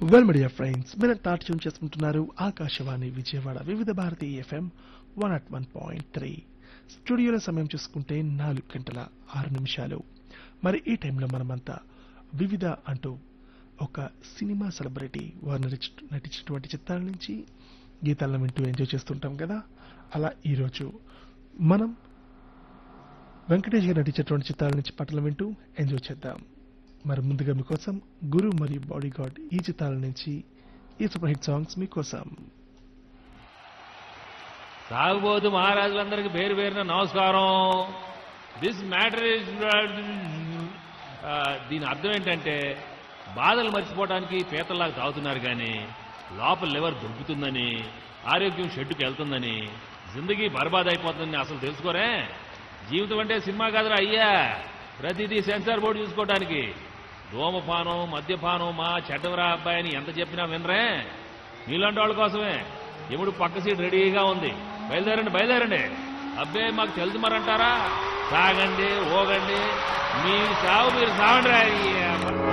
Well media friends మీరు తాట్యం చేసుకుంటున్నారు Akashvani Vijayawada Vividh Bharati FM one nought one point three స్టూడియోలో సమయం చూసుకుంటే నాలుగు గంటల ఆరు నిమిషాలు మరి ఈ టైంలో మనమంతా వివిధ అంటూ ఒక సినిమా సెలబ్రిటీ వారు నటించ- నటించినటువంటి చిత్రాల నుంచి గీతాలను వింటూ ఎంజాయ్ చేస్తుంటాం కదా అలా ఈరోజు మనం వెంకటేష్ గారు నటించేటువంటి చిత్రాల నుంచి పాటలు వింటూ ఎంజాయ్ చేద్దాం మరి ముందుగా మీకోసం గురు మరియు బాడీ గార్డ్ ఈ చిత్రాల నుంచి ఈ సూపర్ హిట్ సాంగ్స్ మీకోసం సాగుబోతు మహారాజులందరికీ పేరు పేరున నమస్కారం దిస్ మ్యాటర్ ఇస్ దీని అర్థం ఏంటంటే బాధలు మర్చిపోవడానికి పీతల్లాగా తాగుతున్నారు కానీ లోపల లివర్ దొరుకుతుందని ఆరోగ్యం షెడ్డుకి వెళ్తుందని జిందగీ బర్బాద్ అయిపోతుందని అసలు తెలుసుకోరే జీవితం అంటే సినిమా కాదురా అయ్యా ప్రతిదీ సెన్సార్ బోర్డు చూసుకోవడానికి ధూమపానం మద్యపానం మా చెడ్డవరా అబ్బాయి అని ఎంత చెప్పినా వినరే మీలాంటి వాళ్ళ కోసమే ఎముడు పక్క సీట్ రెడీగా ఉంది బయలుదేరండి బయలుదేరండి అబ్బే మాకు తెలుసు మరంటారా సాగండి ఓగండి మీ సాగు మీరు సాగండి రా.